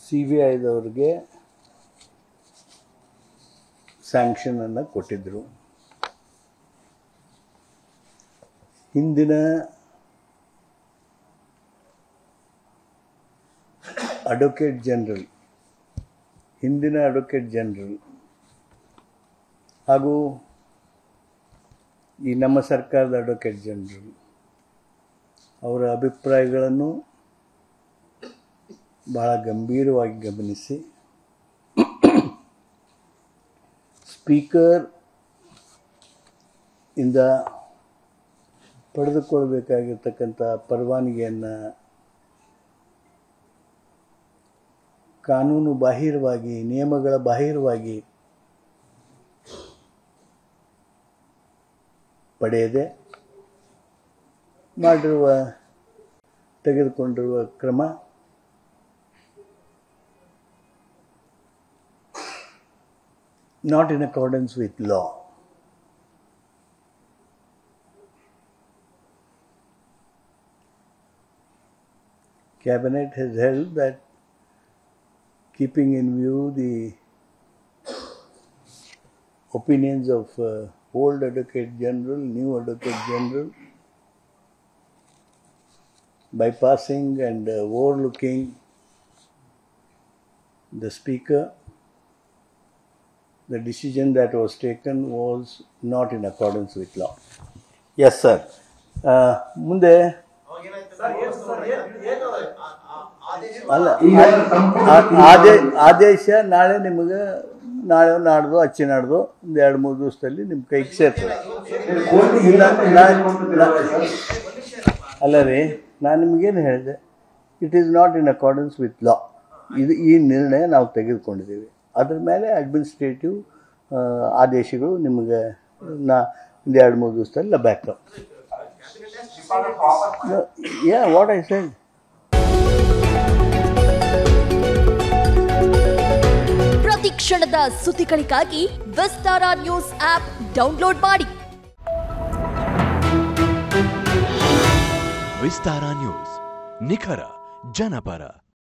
C B ಐದವ್ರಿಗೆ ಸ್ಯಾಂಕ್ಷನನ್ನು ಕೊಟ್ಟಿದ್ದರು ಹಿಂದಿನ ಅಡ್ವೊಕೇಟ್ ಜನರಲ್ ಹಿಂದಿನ ಅಡ್ವೊಕೇಟ್ ಜನರಲ್ ಹಾಗೂ ಈ ನಮ್ಮ ಸರ್ಕಾರದ ಅಡ್ವೊಕೇಟ್ ಜನರಲ್ ಅವರ ಅಭಿಪ್ರಾಯಗಳನ್ನು ಬಹಳ ಗಂಭೀರವಾಗಿ ಗಮನಿಸಿ ಸ್ಪೀಕರ್ ಇಂದ ಪಡೆದುಕೊಳ್ಬೇಕಾಗಿರ್ತಕ್ಕಂಥ ಪರವಾನಗಿಯನ್ನು ಕಾನೂನು ಬಾಹಿರವಾಗಿ ನಿಯಮಗಳ ಬಾಹಿರವಾಗಿ ಪಡೆಯದೆ ಮಾಡಿರುವ ತೆಗೆದುಕೊಂಡಿರುವ ಕ್ರಮ not in accordance with law. Cabinet has held that keeping in view the opinions of uh, old Advocate General, new Advocate General, bypassing and uh, overlooking the Speaker, the decision that was taken was not in accordance with law. Yes, sir. Uh, ಮುಂದೆ ಅಲ್ಲ ಆ- ಆದೇ- ಆದೇಶ ನಾಳೆ ನಿಮಗೆ ನಾಳೆ ನಾಡ್ದು ಅಚ್ಚಿ ನಾಡ್ದು ಒಂದು ಎರಡು ಮೂರು ದಿವಸದಲ್ಲಿ ನಿಮ್ಮ ಕೈಗೆ ಸೇರ್ತದೆ ಇಲ್ಲ, ನಾ- ನಾ- ಅಲ್ಲ ರೀ ನಾನು ನಿಮಗೇನು ಹೇಳಿದೆ it is not in accordance with law ಇದು ಈ ನಿರ್ಣಯ ನಾವು ತೆಗೆದುಕೊಂಡಿದ್ದೀವಿ ಅದ್ರ ಮೇಲೆ ಅಡ್ಮಿನಿಸ್ಟ್ರೇಟಿವ್ ಆದೇಶಗಳು ನಿಮಗೆ ನಾ ಒಂದು ಎರಡು ಮೂರು ದಿವಸದಲ್ಲಿ ಲಭ್ಯ ಯಾ ವಾಟ್ ಐ ಸೆಡ್ ಪ್ರತಿ ಕ್ಷಣದ ಸುದ್ದಿಗಳಿಗಾಗಿ ವಿಸ್ತಾರ ನ್ಯೂಸ್ ಆಪ್ ಡೌನ್ಲೋಡ್ ಮಾಡಿ ವಿಸ್ತಾರ ನ್ಯೂಸ್ ನಿಖರ ಜನಪರ